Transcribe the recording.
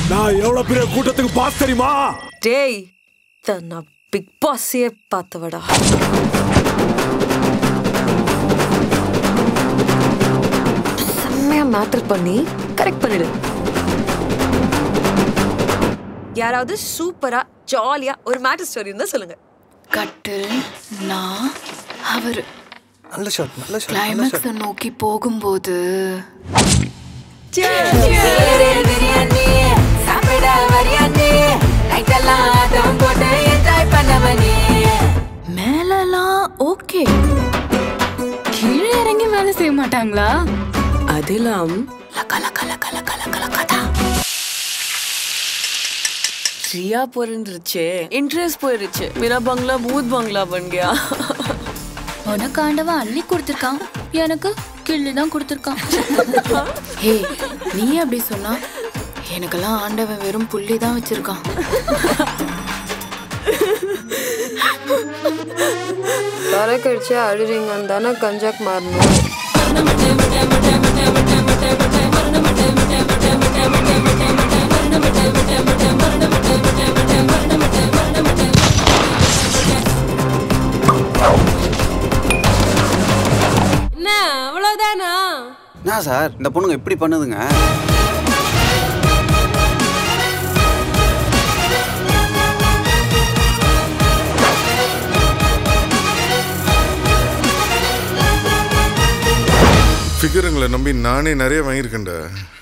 நான் எவ்வளவு பெரிய கூட்டத்துக்கு பாஸ் தெரியுமா டேய் த- நான் பிக் பாஸையே பார்த்தவடா செம்மையா மேட்டர் பண்ணி கரெக்ட் பண்ணிடு யாராவது சூப்பரா ஜாலியா ஒரு மேட்டர் ஸ்டோரி இருந்தா சொல்லுங்க கட்டில் நான் அவர் நல்ல ஷாட் நல்ல ஷாட் கிளைமேக்ஸை நோக்கி போகும்போது மேலலாம் ஓகே கீழே இறங்கி வேலை செய்ய மாட்டாங்களா அதிலாம் லக்க லக்க லக்க லக்க லக்க லக்கதா. रिया போயிருந்துருச்சு இன்ட்ரெஸ்ட் போயிருச்சு मेरा बंगला भूत बंगला बन गया உனக்கு ஆண்டவன் அள்ளி கொடுத்துருக்கான் எனக்கு கிள்ளி தான் கொடுத்துருக்கான் ஹே நீ அப்படி சொன்னா எனக்கெல்லாம் ஆண்டவன் வெறும் புள்ளி தான் வச்சிருக்கான் சரக்கு அடிச்சு அழுறீங்கன்னு தானே கஞ்சாக் மாறணும் என்ன அவ்வளவுதானா என்ன சார் இந்த பொண்ணுங்க எப்படி பண்ணுதுங்க ஃபிகருங்களை நம்பி நானே நிறைய வாங்கியிருக்கேன்டா